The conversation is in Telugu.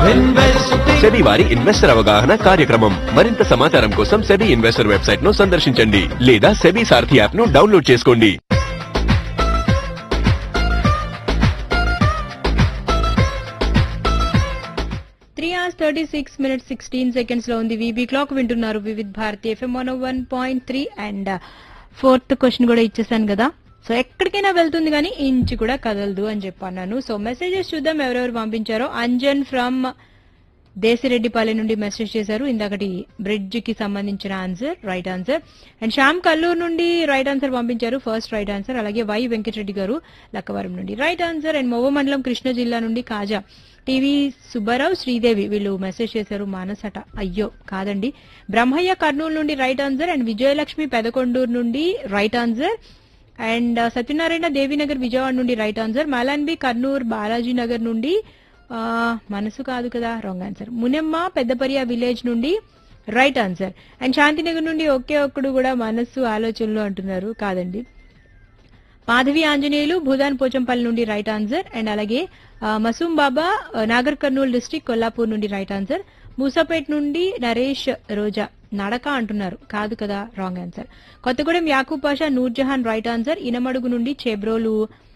సెబీ వారి ఇన్వెస్టర్ అవగాహన కార్యక్రమం మరింత సమాచారం కోసం సెబీ ఇన్వెస్టర్ వెబ్సైట్ ను సందర్శించండి లేదా సెబీ సారథి యాప్ ను డౌన్లోడ్ చేసుకోండి three hours thirty six minutes sixteen seconds లో ఉంది వీబీ క్లాక్ వింటున్నారు Vividh Bharati FM one one point three and fourth question కూడా ఇచ్చేసాను కదా సో ఎక్కడికైనా వెళ్తుంది కానీ ఇంచు కూడా కదలదు అని చెప్పన్నాను సో మెసేజెస్ చూద్దాం ఎవరెవరు పంపించారో అంజన్ ఫ్రమ్ దేశిరెడ్డిపల్లి నుండి మెసేజ్ చేశారు ఇందాకటి బ్రిడ్జ్ కి సంబంధించిన answer right answer and Shyam Kalluru నుండి రైట్ ఆన్సర్ పంపించారు ఫస్ట్ రైట్ ఆన్సర్ అలాగే వై వెంకటరెడ్డి గారు లక్కవరం నుండి రైట్ ఆన్సర్ అండ్ మొవ్వ మండలం కృష్ణా జిల్లా నుండి కాజా టీవీ సుబ్బారావు శ్రీదేవి వీళ్ళు మెసేజ్ చేశారు మానసట అయ్యో కాదండి బ్రహ్మయ్య కర్నూలు నుండి right answer and Vijayalakshmi Pedakonduru నుండి right answer and Satyanarayana Devinagar Vijayawada నుండి రైట్ ఆన్సర్ మాలాన్బి కర్నూలు బాలాజీ నగర్ నుండి ఆ, మనసు కాదు కదా wrong answer Munemma Peddapariya village నుండి రైట్ ఆన్సర్ అండ్ శాంతినగర్ నుండి ఒకే ఒక్కడు కూడా మనస్సు ఆలోచనలు అంటున్నారు కాదండి మాధవి ఆంజనేయులు భూదాన్ పోచంపల్లి నుండి రైట్ ఆన్సర్ అండ్ అలాగే ఆ, మసూం బాబా ఆ, నాగర్ కర్నూలు డిస్టిక్ కొల్లాపూర్ నుండి రైట్ ఆన్సర్ మూసాపేట్ నుండి నరేష్ రోజా నడక అంటున్నారు కాదు కదా wrong answer Kothagudem Yakub Pasha Noorjahan right answer Inamadugu నుండి చేబ్రోలు